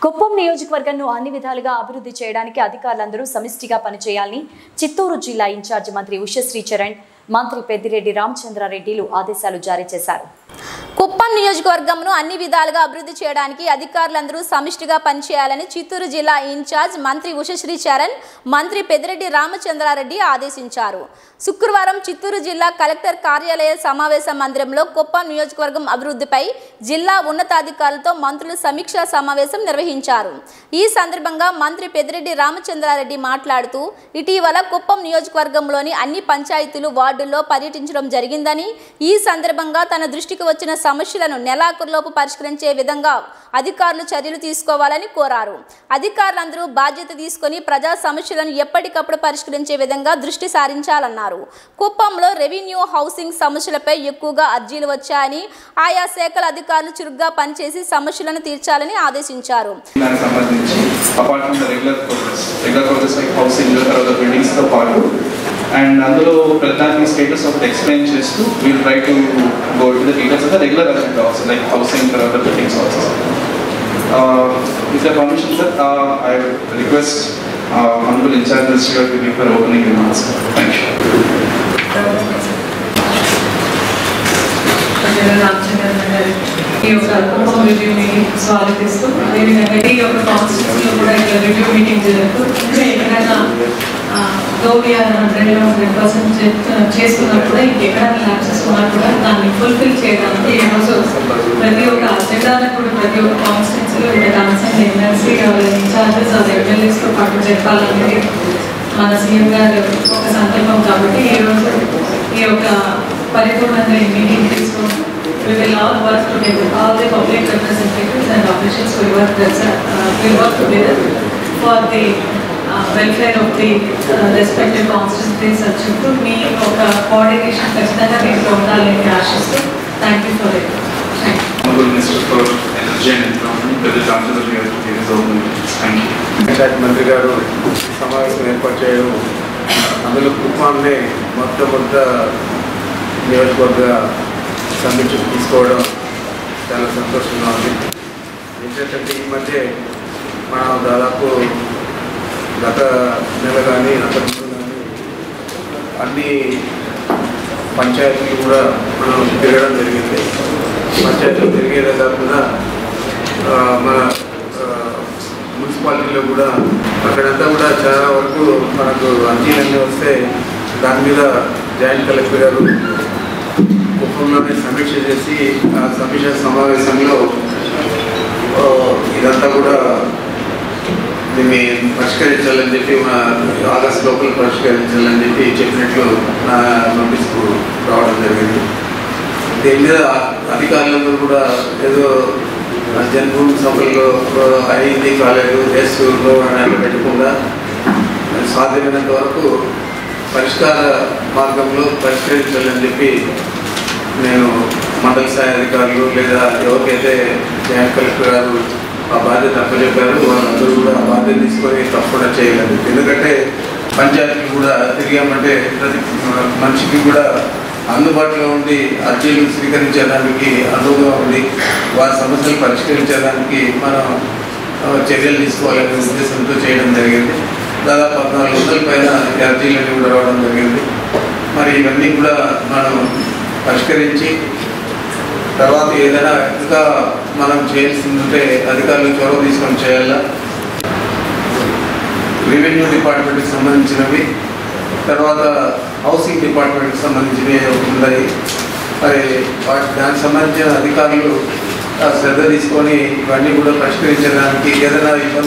కుప్పం నియోజకవర్గంను అన్ని విధాలుగా అభివృద్ధి చేయడానికి అధికారులందరూ సమిష్టిగా పనిచేయాలని చిత్తూరు జిల్లా ఇన్ఛార్జి మంత్రి ఉషశ్రీ చరణ్ మంత్రి పెద్దిరెడ్డి రామచంద్రారెడ్డిలు ఆదేశాలు జారీ చేశారు కుప్పం నియోజకవర్గంను అన్ని విధాలుగా అభివృద్ధి చేయడానికి అధికారులందరూ సమిష్టిగా పనిచేయాలని చిత్తూరు జిల్లా ఇన్ఛార్జ్ మంత్రి ఉషశ్రీ చరణ్ మంత్రి పెద్దిరెడ్డి రామచంద్రారెడ్డి ఆదేశించారు శుక్రవారం చిత్తూరు జిల్లా కలెక్టర్ కార్యాలయ సమావేశ మందిరంలో కుప్పం నియోజకవర్గం అభివృద్ధిపై జిల్లా ఉన్నతాధికారులతో మంత్రులు సమీక్షా సమావేశం నిర్వహించారు ఈ సందర్భంగా మంత్రి పెద్దిరెడ్డి రామచంద్రారెడ్డి మాట్లాడుతూ ఇటీవల కుప్పం నియోజకవర్గంలోని అన్ని పంచాయతీలు వార్డుల్లో పర్యటించడం జరిగిందని ఈ సందర్భంగా తన దృష్టికి వచ్చిన సమస్యలను నెలాఖరులోపు పరిష్కరించే విధంగా అధికారులు చర్యలు తీసుకోవాలని కోరారు అధికారులందరూ బాధ్యత తీసుకొని ప్రజా సమస్యలను ఎప్పటికప్పుడు పరిష్కరించే విధంగా దృష్టి సారించాలన్నారు కుప్పంలో రెవెన్యూ హౌసింగ్ సమస్యలపై ఎక్కువగా అర్జీలు వచ్చాయని ఆయా శాఖల అధికారులు చురుగ్గా పనిచేసి సమస్యలను తీర్చాలని ఆదేశించారు దానికి సంబంధించి apart from the regular process regular process like housing తర్వాత బిల్డింగ్స్తో పాటు అండ్ అందులో ప్రధానికి స్టేటస్ ఆఫ్ ఎక్స్ప్లెయిన్ చేస్తూ we'll try to go to the details of the regular asset also like housing తర్వాత buildings also with the permission sir I request honorable in-charge minister to give for opening remarks thank you ప్రజల రామచంద్రన్ గారి ఈ యొక్క కుటుంబం రివ్యూని స్వాగతిస్తూ అదేవిధంగా ఈ యొక్క కాన్స్టిట్యూన్సీలో కూడా ఇక్కడ రివ్యూ మీటింగ్ జరుగుతూ ఇంకా ఎక్కడైనా గోవిఆర్ హండ్రెడ్లో హండ్రెడ్ పర్సెంట్ చేస్తున్నప్పుడు కూడా ఇంకెక్కడైనా ల్యాబ్సెస్ ఉన్నా కూడా దాన్ని ఫుల్ఫిల్ చేయడానికి ఈరోజు ప్రతి ఒక్క అజెండాను కూడా ప్రతి ఒక్క కాన్స్టిట్యూన్సీలో ఇక్కడ కన్సర్న్ ఎమ్మెల్సీ ఇన్ఛార్జెస్ అది ఎమ్మెల్యేస్తో పాటు చెప్పాలనేది మన సీఎం గారు ఒక సంకల్పం కాబట్టి ఈరోజు ఈ యొక్క పరిపూర్ణంగా ఈ మీటింగ్ తీసుకొని we will all work together, all the public representatives and officials will work, together, uh, will work together for the uh, welfare of the uh, respective constituencies అని చెప్తూ మీ ఒక కోఆర్డినేషన్ ఖచ్చితంగా దీంట్లో ఉండాలని ఆశిస్తూ thank you for it thank you honorable minister for energy and environment President Ramchandra గారు to give his opening thank you panchayati మంత్రి గారు సమావేశం ఏర్పాటు చేయడం అందులో కుప్పాన్ని మొట్టమొదట నియోజకవర్గ సమీక్షకు తీసుకోవడం చాలా సంతోషంగా ఉంది ఏంటంటే ఈ మధ్య మనం దాదాపు గత నెల కానీ అంతకుముందు కానీ అన్ని పంచాయతీలు కూడా మనం తిరగడం జరిగింది పంచాయతీలు తిరిగేదే కాకుండా ఆ, మన ఆ, మున్సిపాలిటీలో కూడా అక్కడంతా కూడా చాలా వరకు మనకు అర్జీలన్నీ వస్తే దాని మీద జాయింట్ కలెక్టర్ గారు కుప్పంలోనే సమీక్ష చేసి ఆ సమీక్ష సమావేశంలో ఆ, ఇదంతా కూడా దీన్ని పరిష్కరించాలని చెప్పి మా ఆగస్ట్ లోపల పరిష్కరించాలని చెప్పి చెప్పినట్లు నా నోటీస్కు రావడం జరిగింది దీని మీద అధికారులందరూ కూడా ఏదో ఆ జన్మభూమి సభల్లో అయింది కాలేదు కేసులో అని పెట్టకుండా సాధ్యమైనంత వరకు పరిష్కార మార్గంలో పరిష్కరించాలని చెప్పి నేను మండల స్థాయి అధికారులు లేదా ఎవరికైతే జాయింట్ కలెక్టర్ గారు ఆ బాధ్యత అప్పచెప్పారు వాళ్ళందరూ కూడా ఆ బాధ్యత తీసుకొని తప్పకుండా చేయలేదు ఎందుకంటే పంచాయతీలు కూడా తిరిగామంటే ప్రతి మనిషికి కూడా అందుబాటులో ఉండి అర్జీలు స్వీకరించడానికి అనువుగా ఉండి వారి సమస్యలు పరిష్కరించడానికి మనం ఆ, చర్యలు తీసుకోవాలనే ఉద్దేశంతో చేయడం జరిగింది దాదాపు పద్నాలుగు వందల పైన ఈ అర్జీలన్నీ కూడా రావడం జరిగింది మరి ఇవన్నీ కూడా మనం పరిష్కరించి తర్వాత ఏదైనా ఇంకా మనం చేయాల్సింది ఉంటే అధికారులు చొరవ తీసుకొని చేయాలా రెవెన్యూ డిపార్ట్మెంట్కి సంబంధించినవి తర్వాత హౌసింగ్ డిపార్ట్మెంట్కి సంబంధించినవి ఒకటి ఉన్నాయి మరి వాటి దానికి సంబంధించిన అధికారులు ఆ శ్రద్ధ తీసుకొని ఇవన్నీ కూడా పరిష్కరించడానికి ఏదైనా ఇబ్బంది